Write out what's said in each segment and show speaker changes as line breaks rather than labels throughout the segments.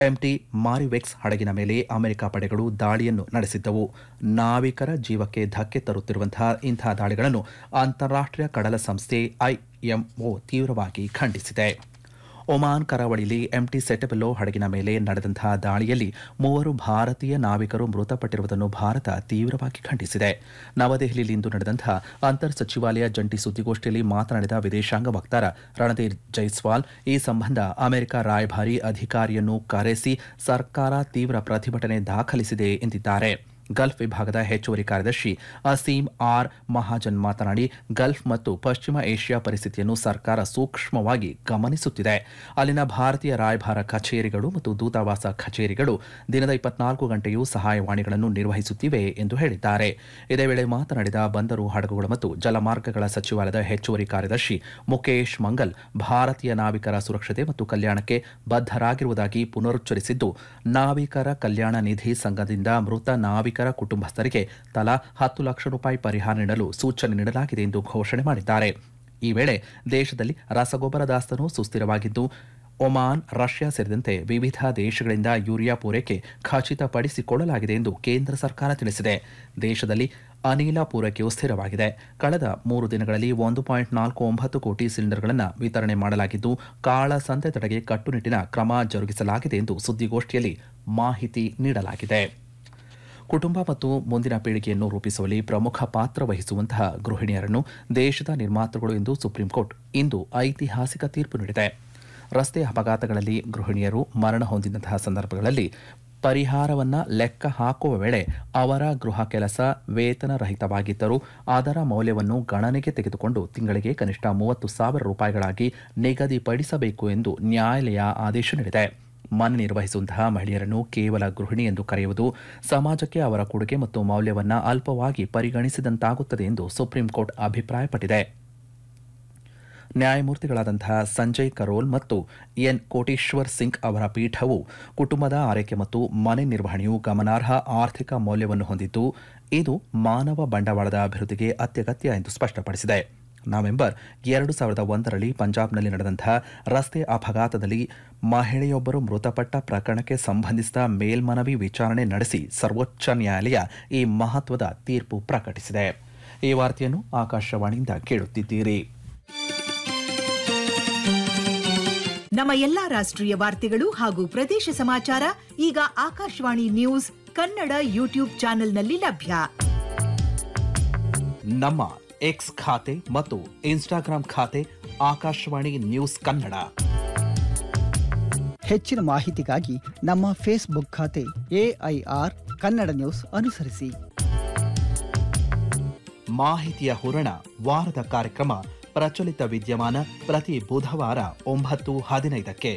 ಎಂಟಿ ಮಾರಿವೆಕ್ಸ್ ಹಡಗಿನ ಮೇಲೆ ಅಮೆರಿಕ ಪಡೆಗಳು ದಾಳಿಯನ್ನು ನಡೆಸಿದ್ದವು ನಾವಿಕರ ಜೀವಕ್ಕೆ ಧಕ್ಕೆ ತರುತ್ತಿರುವಂತಹ ಇಂತಹ ದಾಳಿಗಳನ್ನು ಅಂತಾರಾಷ್ಟ್ರೀಯ ಕಡಲ ಸಂಸ್ಥೆ ಐಎಂಒ ತೀವ್ರವಾಗಿ ಖಂಡಿಸಿದೆ ಒಮಾನ್ ಕರಾವಳಿಯಲ್ಲಿ ಎಂಟಿ ಸೆಟೆಬೆಲ್ಲೋ ಹಡಗಿನ ಮೇಲೆ ನಡೆದಂತಹ ದಾಳಿಯಲ್ಲಿ ಮೂವರು ಭಾರತೀಯ ನಾವಿಕರು ಮೃತಪಟ್ಟಿರುವುದನ್ನು ಭಾರತ ತೀವ್ರವಾಗಿ ಖಂಡಿಸಿದೆ ನವದೆಹಲಿಯಲ್ಲಿಂದು ನಡೆದಂತಹ ಅಂತರ್ ಸಚಿವಾಲಯ ಜಂಟಿ ಸುದ್ದಿಗೋಷ್ಠಿಯಲ್ಲಿ ಮಾತನಾಡಿದ ವಿದೇಶಾಂಗ ವಕ್ತಾರ ರಣಧೀರ್ ಜೈಸ್ವಾಲ್ ಈ ಸಂಬಂಧ ಅಮೆರಿಕ ರಾಯಭಾರಿ ಅಧಿಕಾರಿಯನ್ನು ಕರೆಸಿ ಸರ್ಕಾರ ತೀವ್ರ ಪ್ರತಿಭಟನೆ ದಾಖಲಿಸಿದೆ ಎಂದಿದ್ದಾರೆ ಗಲ್ಫ್ ವಿಭಾಗದ ಹೆಚ್ಚುವರಿ ಕಾರ್ಯದರ್ಶಿ ಅಸೀಂ ಆರ್ ಮಹಾಜನ್ ಮಾತನಾಡಿ ಗಲ್ಫ್ ಮತ್ತು ಪಶ್ಚಿಮ ಏಷ್ಯಾ ಪರಿಸ್ಥಿತಿಯನ್ನು ಸರ್ಕಾರ ಸೂಕ್ಷ್ಮವಾಗಿ ಗಮನಿಸುತ್ತಿದೆ ಅಲ್ಲಿನ ಭಾರತೀಯ ರಾಯಭಾರ ಕಚೇರಿಗಳು ಮತ್ತು ದೂತಾವಾಸ ಕಚೇರಿಗಳು ದಿನದ ಇಪ್ಪತ್ನಾಲ್ಕು ಗಂಟೆಯೂ ಸಹಾಯವಾಣಿಗಳನ್ನು ನಿರ್ವಹಿಸುತ್ತಿವೆ ಎಂದು ಹೇಳಿದ್ದಾರೆ ಇದೇ ವೇಳೆ ಮಾತನಾಡಿದ ಬಂದರು ಹಡಗುಗಳು ಮತ್ತು ಜಲಮಾರ್ಗಗಳ ಸಚಿವಾಲಯದ ಹೆಚ್ಚುವರಿ ಕಾರ್ಯದರ್ಶಿ ಮುಕೇಶ್ ಮಂಗಲ್ ಭಾರತೀಯ ನಾವಿಕರ ಸುರಕ್ಷತೆ ಮತ್ತು ಕಲ್ಯಾಣಕ್ಕೆ ಬದ್ಧರಾಗಿರುವುದಾಗಿ ಪುನರುಚ್ಚರಿಸಿದ್ದು ನಾವಿಕರ ಕಲ್ಯಾಣ ನಿಧಿ ಸಂಘದಿಂದ ಮೃತ ನಾವಿಕರ ಕುಟುಂಬಸ್ಥರಿಗೆ ತಲಾ ಹತ್ತು ಲಕ್ಷ ರೂಪಾಯಿ ಪರಿಹಾರ ನೀಡಲು ಸೂಚನೆ ನೀಡಲಾಗಿದೆ ಎಂದು ಘೋಷಣೆ ಮಾಡಿದ್ದಾರೆ ಈ ವೇಳೆ ದೇಶದಲ್ಲಿ ರಸಗೊಬ್ಬರ ದಾಸ್ತನು ಸುಸ್ಥಿರವಾಗಿದ್ದು ಒಮಾನ್ ರಷ್ಯಾ ಸೇರಿದಂತೆ ವಿವಿಧ ದೇಶಗಳಿಂದ ಯೂರಿಯಾ ಪೂರೈಕೆ ಖಚಿತಪಡಿಸಿಕೊಳ್ಳಲಾಗಿದೆ ಎಂದು ಕೇಂದ್ರ ಸರ್ಕಾರ ತಿಳಿಸಿದೆ ದೇಶದಲ್ಲಿ ಅನಿಲ ಪೂರೈಕೆಯು ಸ್ಥಿರವಾಗಿದೆ ಕಳೆದ ಮೂರು ದಿನಗಳಲ್ಲಿ ಒಂದು ಪಾಯಿಂಟ್ ನಾಲ್ಕು ಒಂಬತ್ತು ಕೋಟಿ ಸಿಲಿಂಡರ್ಗಳನ್ನು ವಿತರಣೆ ಮಾಡಲಾಗಿದ್ದು ಕಾಳಸಂತೆ ತಡೆಗೆ ಕಟ್ಟುನಿಟ್ಟಿನ ಕ್ರಮ ಜರುಗಿಸಲಾಗಿದೆ ಎಂದು ಸುದ್ದಿಗೋಷ್ಠಿಯಲ್ಲಿ ಮಾಹಿತಿ ನೀಡಲಾಗಿದೆ ಕುಟುಂಬ ಮತ್ತು ಮುಂದಿನ ಪೀಳಿಗೆಯನ್ನು ರೂಪಿಸುವಲ್ಲಿ ಪ್ರಮುಖ ಪಾತ್ರ ವಹಿಸುವಂತಹ ಗೃಹಿಣಿಯರನ್ನು ದೇಶದ ನಿರ್ಮಾತೃಗಳು ಎಂದು ಸುಪ್ರೀಂ ಕೋರ್ಟ್ ಇಂದು ಐತಿಹಾಸಿಕ ತೀರ್ಪು ನೀಡಿದೆ ರಸ್ತೆ ಅಪಘಾತಗಳಲ್ಲಿ ಗೃಹಿಣಿಯರು ಮರಣ ಹೊಂದಿದಂತಹ ಸಂದರ್ಭಗಳಲ್ಲಿ ಪರಿಹಾರವನ್ನ ಲೆಕ್ಕ ಹಾಕುವ ವೇಳೆ ಅವರ ಗೃಹ ಕೆಲಸ ವೇತನ ರಹಿತವಾಗಿದ್ದರೂ ಅದರ ಮೌಲ್ಯವನ್ನು ಗಣನೆಗೆ ತೆಗೆದುಕೊಂಡು ತಿಂಗಳಿಗೆ ಕನಿಷ್ಠ ಮೂವತ್ತು ಸಾವಿರ ರೂಪಾಯಿಗಳಾಗಿ ನಿಗದಿಪಡಿಸಬೇಕು ಎಂದು ನ್ಯಾಯಾಲಯ ಆದೇಶ ನೀಡಿದೆ ಮನೆ ನಿರ್ವಹಿಸುವಂತಹ ಮಹಿಳೆಯರನ್ನು ಕೇವಲ ಗೃಹಿಣಿ ಎಂದು ಕರೆಯುವುದು ಸಮಾಜಕ್ಕೆ ಅವರ ಕೊಡುಗೆ ಮತ್ತು ಮೌಲ್ಯವನ್ನ ಅಲ್ಪವಾಗಿ ಪರಿಗಣಿಸಿದಂತಾಗುತ್ತದೆ ಎಂದು ಸುಪ್ರೀಂ ಕೋರ್ಟ್ ಅಭಿಪ್ರಾಯಪಟ್ಟಿದೆ ನ್ಯಾಯಮೂರ್ತಿಗಳಾದಂತಹ ಸಂಜಯ್ ಕರೋಲ್ ಮತ್ತು ಎನ್ ಕೋಟೇಶ್ವರ್ ಸಿಂಗ್ ಅವರ ಪೀಠವು ಕುಟುಂಬದ ಆರೈಕೆ ಮತ್ತು ಮನೆ ನಿರ್ವಹಣೆಯು ಗಮನಾರ್ಹ ಆರ್ಥಿಕ ಮೌಲ್ಯವನ್ನು ಹೊಂದಿದ್ದು ಇದು ಮಾನವ ಬಂಡವಾಳದ ಅಭಿವೃದ್ಧಿಗೆ ಅತ್ಯಗತ್ಯ ಎಂದು ಸ್ಪಷ್ಟಪಡಿಸಿದೆ ನವೆಂಬರ್ ಎರಡು ಸಾವಿರದ ಒಂದರಲ್ಲಿ ಪಂಜಾಬ್ನಲ್ಲಿ ನಡೆದಂತಹ ರಸ್ತೆ ಅಪಘಾತದಲ್ಲಿ ಮಹಿಳೆಯೊಬ್ಬರು ಮೃತಪಟ್ಟ ಪ್ರಕರಣಕ್ಕೆ ಸಂಬಂಧಿಸಿದ ಮೇಲ್ಮನವಿ ವಿಚಾರಣೆ ನಡೆಸಿ ಸರ್ವೋಚ್ಚ ನ್ಯಾಯಾಲಯ ಈ ಮಹತ್ವದ ತೀರ್ಪು ಪ್ರಕಟಿಸಿದೆ ಈ ವಾರ್ತೆಯನ್ನು ಆಕಾಶವಾಣಿಯಿಂದ ಕೇಳುತ್ತಿದ್ದೀರಿ
ನಮ್ಮ ಎಲ್ಲಾ ರಾಷ್ಟ್ರೀಯ ವಾರ್ತೆಗಳು ಹಾಗೂ ಪ್ರದೇಶ ಸಮಾಚಾರ ಈಗ ಆಕಾಶವಾಣಿ ನ್ಯೂಸ್ ಕನ್ನಡ ಯೂಟ್ಯೂಬ್ ಚಾನೆಲ್ನಲ್ಲಿ ಲಭ್ಯ
ನಮ್ಮ ಎಕ್ಸ್ ಖಾತೆ ಮತ್ತು ಇನ್ಸ್ಟಾಗ್ರಾಂ ಖಾತೆ ಆಕಾಶವಾಣಿ ನ್ಯೂಸ್ ಕನ್ನಡ
ಹೆಚ್ಚಿನ ಮಾಹಿತಿಗಾಗಿ ನಮ್ಮ ಫೇಸ್ಬುಕ್ ಖಾತೆ ಎಐಆರ್ ಕನ್ನಡ ನ್ಯೂಸ್ ಅನುಸರಿಸಿ
ಮಾಹಿತಿಯ ಹೂರಣ ವಾರದ ಕಾರ್ಯಕ್ರಮ ಪ್ರಚಲಿತ ವಿದ್ಯಮಾನ ಪ್ರತಿ ಬುಧವಾರ ಒಂಬತ್ತು ಹದಿನೈದಕ್ಕೆ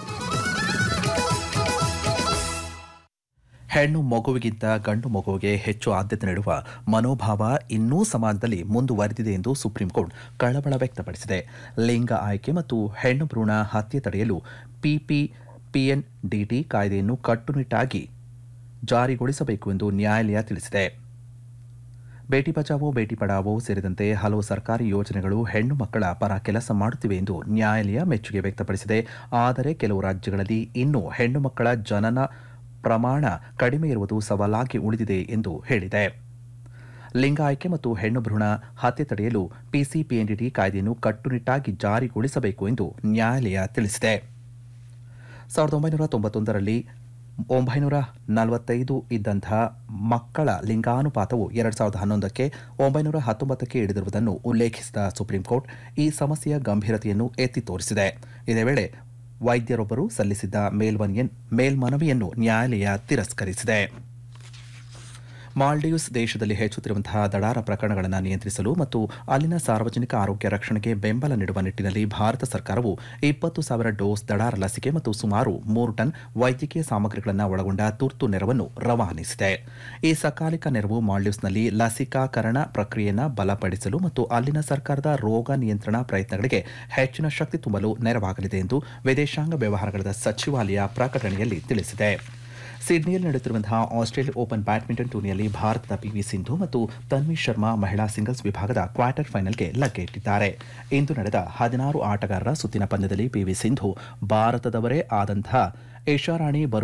ಹೆಣ್ಣು ಮಗುವಿಗಿಂತ ಗಂಡು ಮಗುವಿಗೆ ಹೆಚ್ಚು ಆದ್ಯತೆ ನೀಡುವ ಮನೋಭಾವ ಇನ್ನೂ ಸಮಾಜದಲ್ಲಿ ಮುಂದುವರೆದಿದೆ ಎಂದು ಸುಪ್ರೀಂ ಕೋರ್ಟ್ ಕಳವಳ ವ್ಯಕ್ತಪಡಿಸಿದೆ ಲಿಂಗ ಆಯ್ಕೆ ಮತ್ತು ಹೆಣ್ಣು ಭ್ರೂಣ ಹತ್ಯೆ ತಡೆಯಲು ಪಿಪಿ ಪಿಎನ್ಡಿಟಿ ಕಾಯ್ದೆಯನ್ನು ಕಟ್ಟುನಿಟ್ಟಾಗಿ ಜಾರಿಗೊಳಿಸಬೇಕು ಎಂದು ನ್ಯಾಯಾಲಯ ತಿಳಿಸಿದೆ ಬೇಟಿ ಬಚಾವೋ ಬೇಟಿ ಪಡಾವೋ ಸೇರಿದಂತೆ ಹಲವು ಸರ್ಕಾರಿ ಯೋಜನೆಗಳು ಹೆಣ್ಣು ಮಕ್ಕಳ ಪರ ಕೆಲಸ ಮಾಡುತ್ತಿವೆ ಎಂದು ನ್ಯಾಯಾಲಯ ಮೆಚ್ಚುಗೆ ವ್ಯಕ್ತಪಡಿಸಿದೆ ಆದರೆ ಕೆಲವು ರಾಜ್ಯಗಳಲ್ಲಿ ಇನ್ನೂ ಹೆಣ್ಣು ಮಕ್ಕಳ ಜನನ ಪ್ರಮಾಣ ಕಡಿಮೆ ಇರುವುದು ಸವಾಲಾಗಿ ಉಳಿದಿದೆ ಎಂದು ಹೇಳಿದೆ ಲಿಂಗ ಆಯ್ಕೆ ಮತ್ತು ಹೆಣ್ಣು ಭ್ರೂಣ ಹತ್ಯೆ ತಡೆಯಲು ಪಿಸಿಪಿಎನ್ಡಿಟಿ ಕಾಯ್ದೆಯನ್ನು ಕಟ್ಟುನಿಟ್ಟಾಗಿ ಜಾರಿಗೊಳಿಸಬೇಕು ಎಂದು ನ್ಯಾಯಾಲಯ ತಿಳಿಸಿದೆ ಸಾವಿರದ ಒಂಬೈನೂರ ತೊಂಬತ್ತೊಂದರಲ್ಲಿ ಒಂಬೈನೂರ ನಲವತ್ತೈದು ಇದ್ದಂತಹ ಮಕ್ಕಳ ಲಿಂಗಾನುಪಾತವು ಎರಡು ಸಾವಿರದ ಹನ್ನೊಂದಕ್ಕೆ ಒಂಬೈನೂರ ಹತ್ತೊಂಬತ್ತಕ್ಕೆ ಇಳಿದಿರುವುದನ್ನು ಉಲ್ಲೇಖಿಸಿದ ಸುಪ್ರೀಂ ಕೋರ್ಟ್ ಈ ಸಮಸ್ಯೆಯ ಗಂಭೀರತೆಯನ್ನು ಎತ್ತಿ ತೋರಿಸಿದೆ ಇದೇ ವೇಳೆ ವೈದ್ಯರೊಬ್ಬರು ಸಲ್ಲಿಸಿದ್ದ ಮೇಲ್ಮನಿಯನ್ ಮೇಲ್ಮನವಿಯನ್ನು ನ್ಯಾಯಾಲಯ ತಿರಸ್ಕರಿಸಿದೆ ಮಾಲ್ಡೀವ್ಸ್ ದೇಶದಲ್ಲಿ ಹೆಚ್ಚುತ್ತಿರುವಂತಹ ದಡಾರ ಪ್ರಕರಣಗಳನ್ನು ನಿಯಂತ್ರಿಸಲು ಮತ್ತು ಅಲ್ಲಿನ ಸಾರ್ವಜನಿಕ ಆರೋಗ್ಯ ರಕ್ಷಣೆಗೆ ಬೆಂಬಲ ನೀಡುವ ನಿಟ್ಟಿನಲ್ಲಿ ಭಾರತ ಸರ್ಕಾರವು ಇಪ್ಪತ್ತು ಸಾವಿರ ಡೋಸ್ ದಡಾರ ಲಸಿಕೆ ಮತ್ತು ಸುಮಾರು ಮೂರು ಟನ್ ವೈದ್ಯಕೀಯ ಸಾಮಗ್ರಿಗಳನ್ನು ಒಳಗೊಂಡ ತುರ್ತು ನೆರವನ್ನು ರವಾನಿಸಿದೆ ಈ ಸಕಾಲಿಕ ನೆರವು ಮಾಲ್ಡೀವ್ಸ್ನಲ್ಲಿ ಲಸಿಕಾಕರಣ ಪ್ರಕ್ರಿಯೆಯನ್ನು ಬಲಪಡಿಸಲು ಮತ್ತು ಅಲ್ಲಿನ ಸರ್ಕಾರದ ರೋಗ ನಿಯಂತ್ರಣ ಪ್ರಯತ್ನಗಳಿಗೆ ಹೆಚ್ಚಿನ ಶಕ್ತಿ ತುಂಬಲು ನೆರವಾಗಲಿದೆ ಎಂದು ವಿದೇಶಾಂಗ ವ್ಯವಹಾರಗಳ ಸಚಿವಾಲಯ ಪ್ರಕಟಣೆಯಲ್ಲಿ ತಿಳಿಸಿದೆ ಸಿಡ್ನಿಯಲ್ಲಿ ನಡೆಯುತ್ತಿರುವಂತಹ ಆಸ್ಟ್ರೇಲಿಯಾ ಓಪನ್ ಬ್ಯಾಡ್ಮಿಂಟನ್ ಟೂರ್ನಿಯಲ್ಲಿ ಭಾರತದ ಪಿವಿ ಸಿಂಧು ಮತ್ತು ತನ್ವಿ ಶರ್ಮಾ ಮಹಿಳಾ ಸಿಂಗಲ್ಸ್ ವಿಭಾಗದ ಕ್ವಾರ್ಟರ್ ಫೈನಲ್ಗೆ ಲಗ್ಗೆ ಇಟ್ಟಿದ್ದಾರೆ ಇಂದು ನಡೆದ ಹದಿನಾರು ಆಟಗಾರರ ಸುತ್ತಿನ ಪಂದ್ಯದಲ್ಲಿ ಪಿವಿ ಸಿಂಧು ಭಾರತದವರೇ ಆದಂತಹ ಏಷಾರಾಣಿ